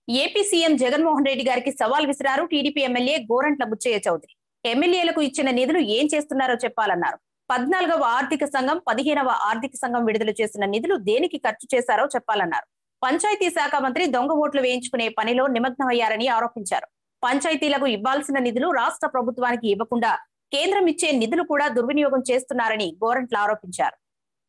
AP CM Jaganmohan Reddy గారికి సవాల్ విసిరారు టీడీపీ ఎమ్మెల్యే గోరంట్ల బుచ్చయ్య చౌదరి ఎమ్మెల్యేలకు ఇచ్చిన నిధులు ఏం చేస్తున్నారో చెప్పాలన్నారు పద్నాలుగవ ఆర్థిక సంఘం పదిహేనవ ఆర్థిక సంఘం విడుదల చేసిన నిధులు దేనికి ఖర్చు చేశారో చెప్పాలన్నారు పంచాయతీ శాఖ మంత్రి దొంగ ఓట్లు వేయించుకునే పనిలో నిమగ్నమయ్యారని ఆరోపించారు పంచాయతీలకు ఇవ్వాల్సిన నిధులు రాష్ట్ర ప్రభుత్వానికి ఇవ్వకుండా కేంద్రం ఇచ్చే నిధులు కూడా దుర్వినియోగం చేస్తున్నారని గోరంట్ల ఆరోపించారు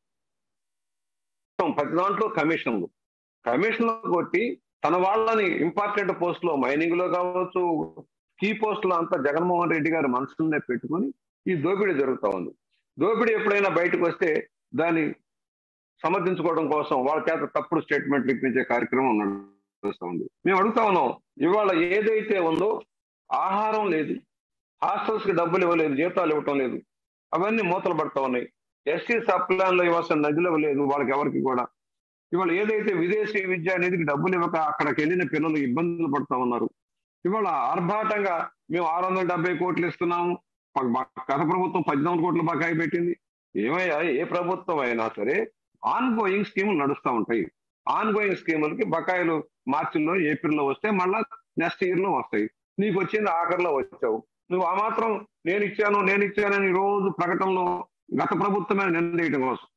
ప్రతి దాంట్లో కమిషన్లు కమిషన్లు కొట్టి తన వాళ్ళని ఇంపార్టెంట్ పోస్ట్ లో మైనింగ్ లో కావచ్చు కీ పోస్ట్ లో అంతా జగన్మోహన్ రెడ్డి గారి మనసులోనే పెట్టుకొని ఈ దోపిడీ జరుగుతా ఉంది దోపిడీ ఎప్పుడైనా బయటకు వస్తే దాన్ని సమర్థించుకోవడం కోసం వాళ్ళ చేత తప్పుడు స్టేట్మెంట్లు ఇప్పించే కార్యక్రమం నడుస్తూ ఉంది మేము అడుగుతా ఉన్నాం ఇవాళ ఏదైతే ఉందో ఆహారం లేదు హాస్టల్స్ కి డబ్బులు ఇవ్వలేదు జీతాలు ఇవ్వటం లేదు అవన్నీ మూతలు పడతా ఉన్నాయి ఎస్సీ సప్లాన్ లో ఇవ్వాల్సిన నదిలు ఇవ్వలేదు వాళ్ళకి ఎవరికి కూడా ఇవాళ ఏదైతే విదేశీ విద్యా నిధికి డబ్బులు ఇవ్వక అక్కడికి వెళ్ళిన పిల్లలు ఇబ్బందులు పడుతూ ఉన్నారు ఇవాళ ఆర్భాటంగా మేము ఆరు వందల డెబ్బై కోట్లు ఇస్తున్నాము ప- బ- గత ప్రభుత్వం పద్దెనిమిది కోట్ల బకాయి పెట్టింది ఏమయ్యా ఏ ప్రభుత్వం అయినా సరే ఆన్ గోయింగ్ స్కీములు నడుస్తూ ఉంటాయి ఆన్ గోయింగ్ స్కీములకి బకాయిలు మార్చిలో ఏప్రిల్లో వస్తే మళ్ళా నెక్స్ట్ ఇయర్ లో వస్తాయి నీకు వచ్చింది ఆఖరిలో వచ్చావు నువ్వు ఆ మాత్రం నేను ఇచ్చాను నేను ఇచ్చానని రోజు ప్రకటనలో గత ప్రభుత్వమే నిందేయడం కోసం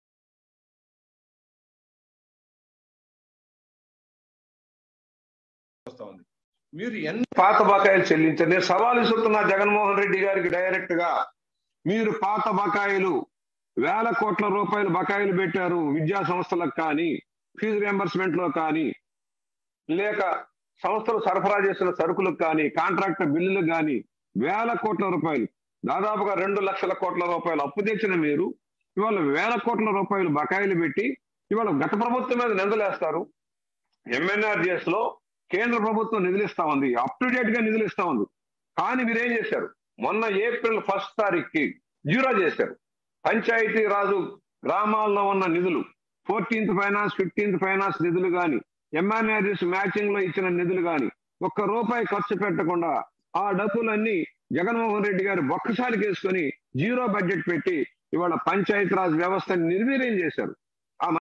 వస్తా ఉంది. మీరు ఎన్ని పాత బకాయిలు చెల్లించారు నేను సవాల్ ఇస్తున్నా జగన్మోహన్ రెడ్డి గారికి డైరెక్ట్ గా మీరు పాత బకాయిలు వేల కోట్ల రూపాయలు బకాయిలు పెట్టారు విద్యా సంస్థలకు కానీ ఫీజు రియంబర్స్మెంట్ లో కానీ లేక సంస్థలు సరఫరా చేసిన సరుకులకు కానీ కాంట్రాక్టర్ బిల్లులకు కానీ వేల కోట్ల రూపాయలు దాదాపుగా రెండు లక్షల కోట్ల రూపాయలు అప్పు తెచ్చిన మీరు ఇవాళ వేల కోట్ల రూపాయలు బకాయిలు పెట్టి ఇవాళ గత ప్రభుత్వం మీద నిందలేస్తారు ఎంఎన్ఆర్జిఎస్ లో కేంద్ర ప్రభుత్వం నిధులు ఇస్తా ఉంది అప్ టు డేట్ గా నిధులు ఇస్తా ఉంది కానీ మీరేం చేశారు మొన్న ఏప్రిల్ ఫస్ట్ తారీఖుకి జీరో చేశారు పంచాయతీ రాజు గ్రామాల్లో ఉన్న నిధులు ఫోర్టీన్త్ ఫైనాన్స్ ఫిఫ్టీన్త్ ఫైనాన్స్ నిధులు కానీ ఎంఎన్ఆర్జిఎస్ మ్యాచింగ్ లో ఇచ్చిన నిధులు కానీ ఒక్క రూపాయి ఖర్చు పెట్టకుండా ఆ డబ్బులన్నీ జగన్మోహన్ రెడ్డి గారు ఒక్కసారి వేసుకొని జీరో బడ్జెట్ పెట్టి ఇవాళ పంచాయతీ రాజ్ వ్యవస్థని నిర్వీర్యం చేశారు